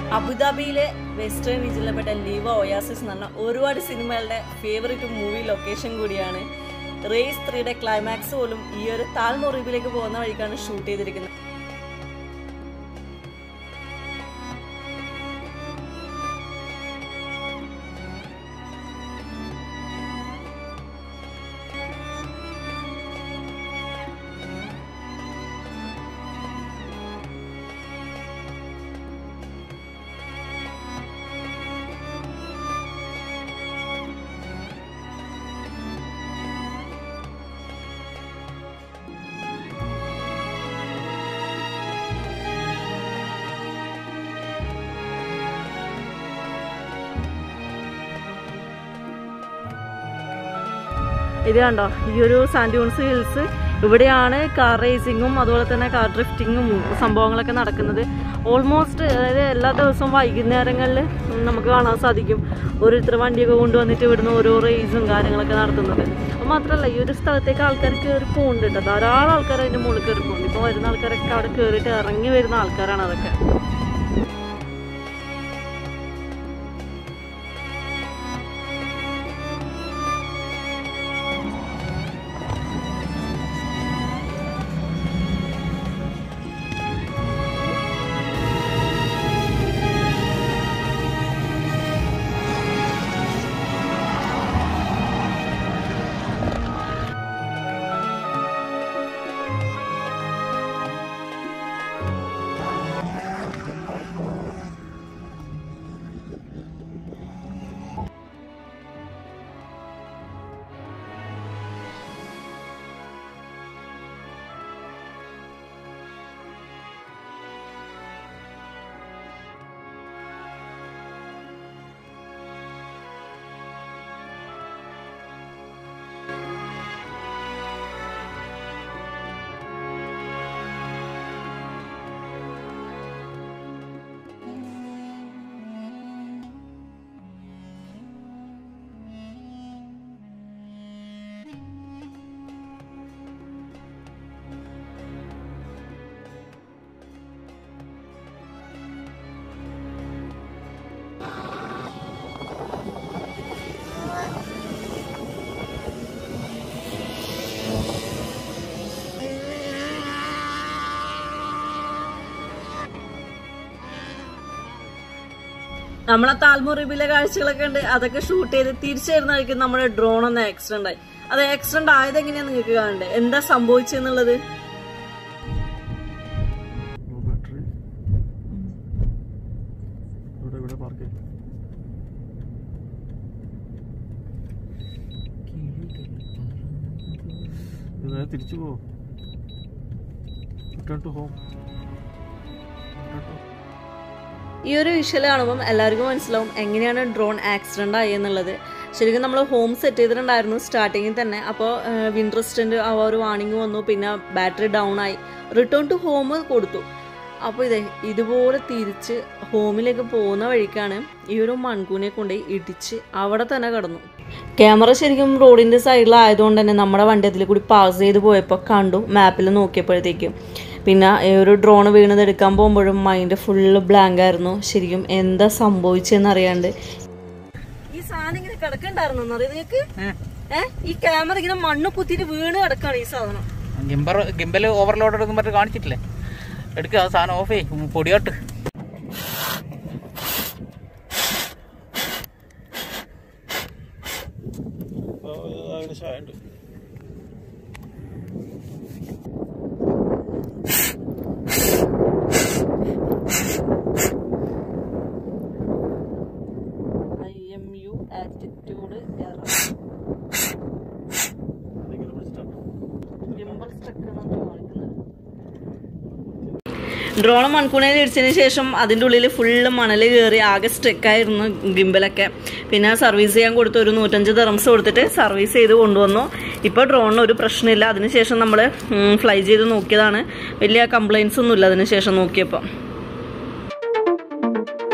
അബുദാബിയിലെ western റീജിയനിൽപ്പെട്ട ലീവ oasis എന്ന് പറഞ്ഞ ഒരുപാട് സിനിമകളുടെ ഫേവറേറ്റ് മൂവി ലൊക്കേഷൻ കൂടിയാണ് റേസ് ത്രീയുടെ ക്ലൈമാക്സ് പോലും ഈ ഒരു താൽമുറിവിലേക്ക് പോകുന്ന വഴിക്കാണ് ഷൂട്ട് ചെയ്തിരിക്കുന്നത് ഇത് കണ്ടോ ഈ ഒരു സാൻഡ്യൂൺസ് ഹിൽസ് ഇവിടെയാണ് കാർ റേസിങ്ങും അതുപോലെ തന്നെ കാർ ഡ്രിഫ്റ്റിങ്ങും സംഭവങ്ങളൊക്കെ നടക്കുന്നത് ഓൾമോസ്റ്റ് അതായത് എല്ലാ ദിവസവും വൈകുന്നേരങ്ങളിൽ നമുക്ക് കാണാൻ സാധിക്കും ഓരോരുത്തർ വണ്ടിയൊക്കെ കൊണ്ടുവന്നിട്ട് ഇവിടുന്ന് ഓരോ റേസും കാര്യങ്ങളൊക്കെ നടത്തുന്നത് അത് മാത്രമല്ല ഈ ഒരു സ്ഥലത്തേക്ക് ആൾക്കാർ കയറി പോകുന്നുണ്ട് കേട്ടോ ധാരാളം ആൾക്കാർ അതിൻ്റെ മുകളിൽ കയറി പോകുന്നുണ്ട് ഇപ്പോൾ വരുന്ന ആൾക്കാരൊക്കെ അവിടെ കയറിയിട്ട് ഇറങ്ങി വരുന്ന ആൾക്കാരാണ് അതൊക്കെ നമ്മളെ താൽമുറിബിലെ കാഴ്ചകളൊക്കെ ഉണ്ട് അതൊക്കെ ഷൂട്ട് ചെയ്ത് തിരിച്ചു വരുന്നതായിരിക്കും നമ്മുടെ ഡ്രോൺ ഒന്ന് ആക്സിഡന്റ് ആയി അത് ആക്സിഡന്റ് ആയത് എങ്ങനെയാ നിങ്ങൾക്ക് കാണണ്ടേ എന്താ സംഭവിച്ചെന്നുള്ളത് നോ ബാറ്ററി ഇവിടെ ഇവിടെ പാർക്ക് ചെയ്യും ഇത് നേരെ തിരിച്ചു പോ റിട്ടേൺ ടു ഹോം ഈ ഒരു വിഷ്വൽ കാണുമ്പം എല്ലാവർക്കും മനസ്സിലാവും എങ്ങനെയാണ് ഡ്രോൺ ആക്സിഡന്റ് ആയി എന്നുള്ളത് ശരിക്കും നമ്മൾ ഹോം സെറ്റ് ചെയ്തിട്ടുണ്ടായിരുന്നു സ്റ്റാർട്ടിങ്ങിൽ തന്നെ അപ്പോൾ വിൻട്രസ്റ്റൻ്റ് ആ ഒരു വാണിംഗ് വന്നു പിന്നെ ബാറ്ററി ഡൗൺ ആയി റിട്ടേൺ ടു ഹോം കൊടുത്തു അപ്പോൾ ഇതേ ഇതുപോലെ തിരിച്ച് ഹോമിലേക്ക് പോകുന്ന വഴിക്കാണ് ഈ ഒരു മൺകൂനെ കൊണ്ട് ഇടിച്ച് അവിടെ തന്നെ കിടന്നു ക്യാമറ ശരിക്കും റോഡിൻ്റെ സൈഡിലായതുകൊണ്ട് തന്നെ നമ്മുടെ വണ്ടി അതിൽ കൂടി പാസ് ചെയ്ത് പോയപ്പോൾ കണ്ടു മാപ്പിൽ നോക്കിയപ്പോഴത്തേക്കും പിന്നെ ഈ ഒരു ഡ്രോൺ വീണത് എടുക്കാൻ പോകുമ്പോഴും മൈൻഡ് ഫുള്ള് ബ്ലാങ്ക് ആയിരുന്നു ശരിക്കും എന്താ സംഭവിച്ചെന്ന് അറിയാണ്ട് ഈ സാധനം ഇങ്ങനെ കിടക്കണ്ടായിരുന്നു അറിയാം നിങ്ങൾക്ക് ഏഹ് ഈ ക്യാമറ ഇങ്ങനെ മണ്ണ് കുത്തിയിട്ട് വീണ് കിടക്കാണ് ഈ സാധനം ഗിംബർ ഗിംബൽ ഓവർലോഡ് എടുക്കും മറ്റേ കാണിച്ചിട്ടില്ലേ എടുക്കുക ആ സാധനം ഓഫ് ചെയ്യും പൊടിയോട്ട് ഏകദേശം ആയുണ്ട് ഐ എം യു ആറ്റിറ്റ്യൂഡ് അതിങ്ങനെ പിടിച്ചിട്ടാണ് ഡ്രോൺ മൺകൂണയിൽ ഇടിച്ചതിന് ശേഷം അതിൻ്റെ ഉള്ളിൽ ഫുള്ള് മണൽ കയറി ആകെ സ്ട്രെക്കായിരുന്നു ഗിംബലൊക്കെ പിന്നെ സർവീസ് ചെയ്യാൻ കൊടുത്ത് ഒരു നൂറ്റഞ്ച് തെറംസ് കൊടുത്തിട്ട് സർവീസ് ചെയ്ത് കൊണ്ടുവന്നു ഇപ്പോൾ ഡ്രോണിന് ഒരു പ്രശ്നമില്ല അതിനുശേഷം നമ്മൾ ഫ്ലൈ ചെയ്ത് നോക്കിയതാണ് വലിയ കംപ്ലയിൻസ് ഒന്നുമില്ല അതിനുശേഷം നോക്കിയപ്പോൾ